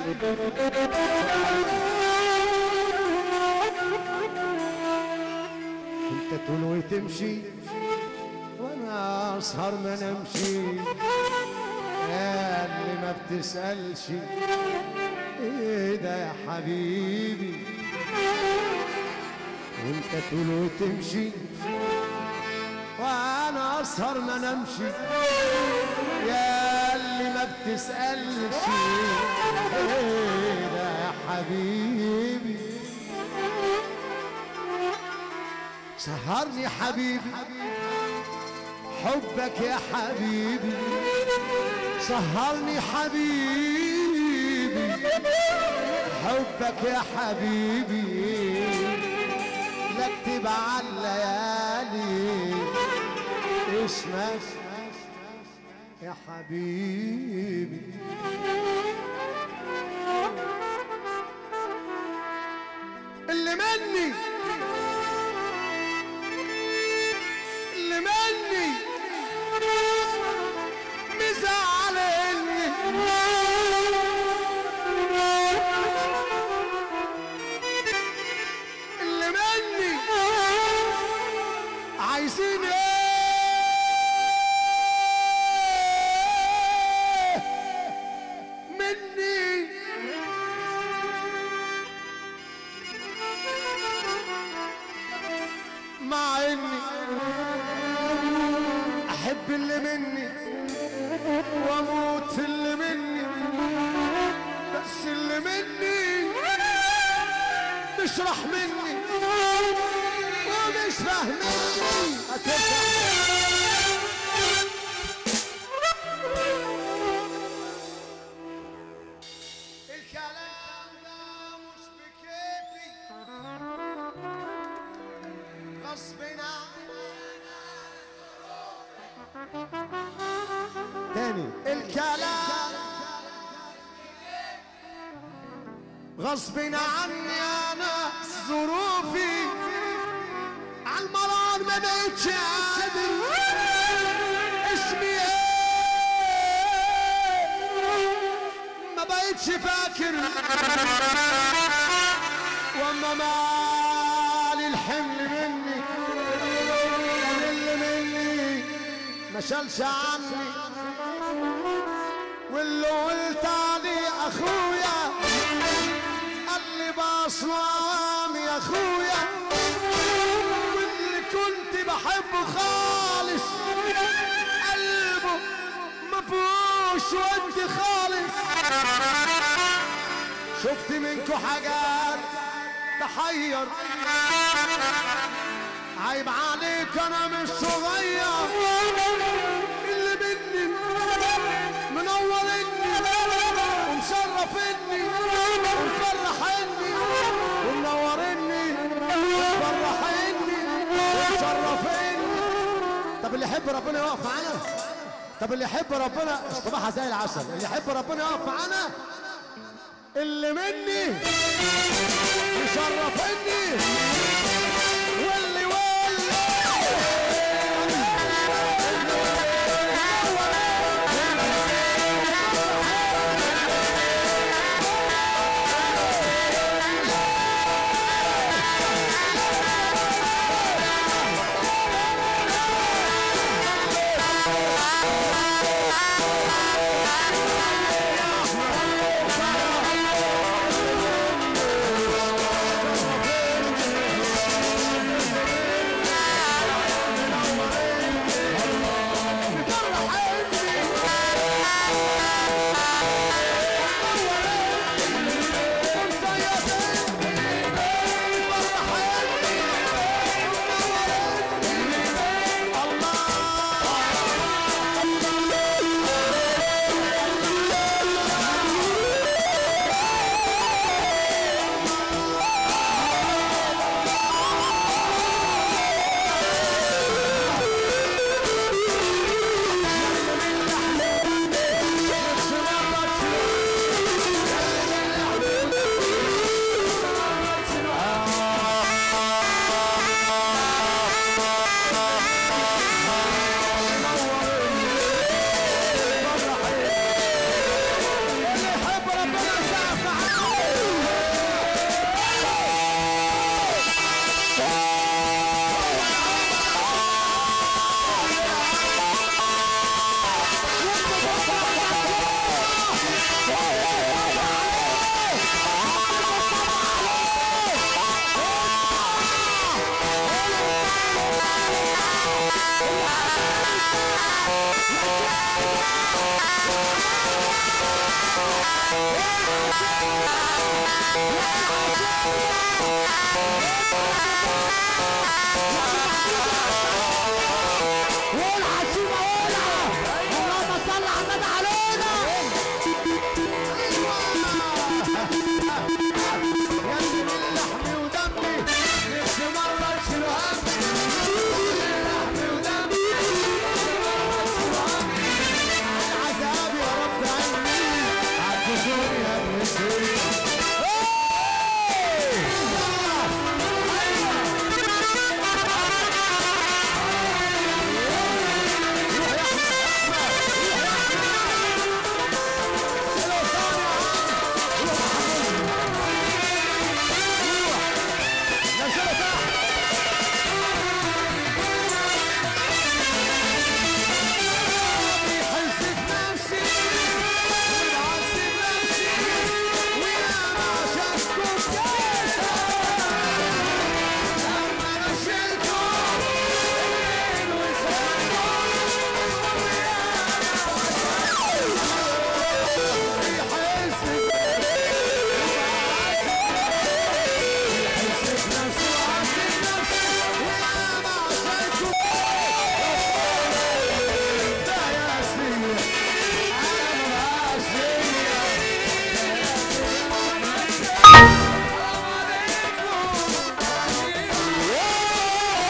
انت طول وتمشي وانا اسهر ما نمشي يا اللي ما بتسألش ايه ده يا حبيبي وانت طول وتمشي وانا اسهر ما نمشي يا اللي ما بتسألش ايه ده يا حبيبي سهرني حبيبي حبك يا حبيبي سهرني حبيبي حبك يا حبيبي لا اكتب على الليالي اسمك يا حبيبي اللي مني اللي مني مزعلني اللي مني عايزين ايه مني مع اني احب اللي مني واموت في اللي مني بس اللي مني مش راح مني ومش فاهمني هتفهم الكلام ده مش بكيفي غصب تاني الكلام غصب عني انا ظروفي عالمرار ما بقتش قادر اسمي ايه ما بقتش فاكر واما مالي الحمل مني اللي مني ما شالش عني واللي قلت عليه اخويا قال لي بصنام يا اخويا واللي كنت بحبه خالص قلبه ما فيهوش ود خالص شفت منكو حاجات تحير عيب عليك انا مش صغير اللي مني منورني ومشرفني ومفرحني ومنورني ومفرحني ومشرفني طب اللي يحب ربنا يقف معانا طب اللي يحب ربنا صباحها زي العسل اللي يحب ربنا يقف معانا اللي مني يشرفني واللي واللي ولع الشيبة ولع اللهم صل على النبي علينا يا ابني من لحمي ودمي نفسي مرة تشيل همي من لحمي ودمي نفسي مرة تشيل همي العذاب يا رب عني عالدنيا بنسيت